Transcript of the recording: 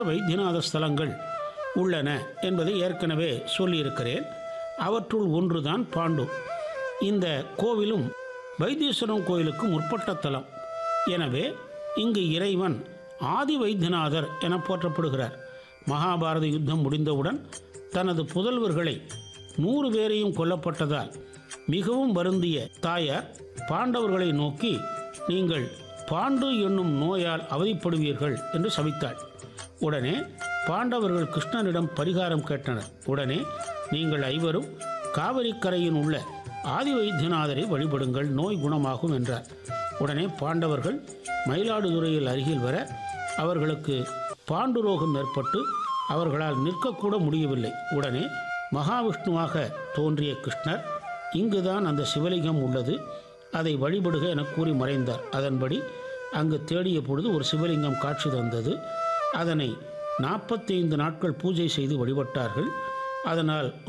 வைத்தியநாத ஸ்தலங்கள் உள்ளன என்பதை ஏற்கனவே சொல்லியிருக்கிறேன் அவற்றுள் ஒன்றுதான் பாண்டு இந்த கோவிலும் வைத்தீஸ்வரன் கோயிலுக்கு முற்பட்ட தலம் எனவே இங்கு இறைவன் ஆதி வைத்தியநாதர் என போற்றப்படுகிறார் மகாபாரத யுத்தம் முடிந்தவுடன் தனது புதல்வர்களை நூறு பேரையும் கொல்லப்பட்டதால் மிகவும் வருந்திய தாயார் பாண்டவர்களை நோக்கி நீங்கள் பாண்டு என்னும் நோயால் அவதிப்படுவீர்கள் என்று சபித்தாள் உடனே பாண்டவர்கள் கிருஷ்ணனிடம் பரிகாரம் கேட்டனர் உடனே நீங்கள் ஐவரும் காவிரி கரையில் உள்ள ஆதி வைத்தியநாதரை வழிபடுங்கள் நோய் குணமாகும் என்றார் உடனே பாண்டவர்கள் மயிலாடுதுறையில் அருகில் வர அவர்களுக்கு பாண்டுரோகம் ஏற்பட்டு அவர்களால் நிற்கக்கூட முடியவில்லை உடனே மகாவிஷ்ணுவாக தோன்றிய கிருஷ்ணர் இங்குதான் அந்த சிவலிங்கம் உள்ளது அதை வழிபடுக என கூறி மறைந்தார் அதன்படி அங்கு தேடிய பொழுது ஒரு சிவலிங்கம் காட்சி தந்தது அதனை நாற்பத்தைந்து நாட்கள் பூஜை செய்து வழிபட்டார்கள் அதனால்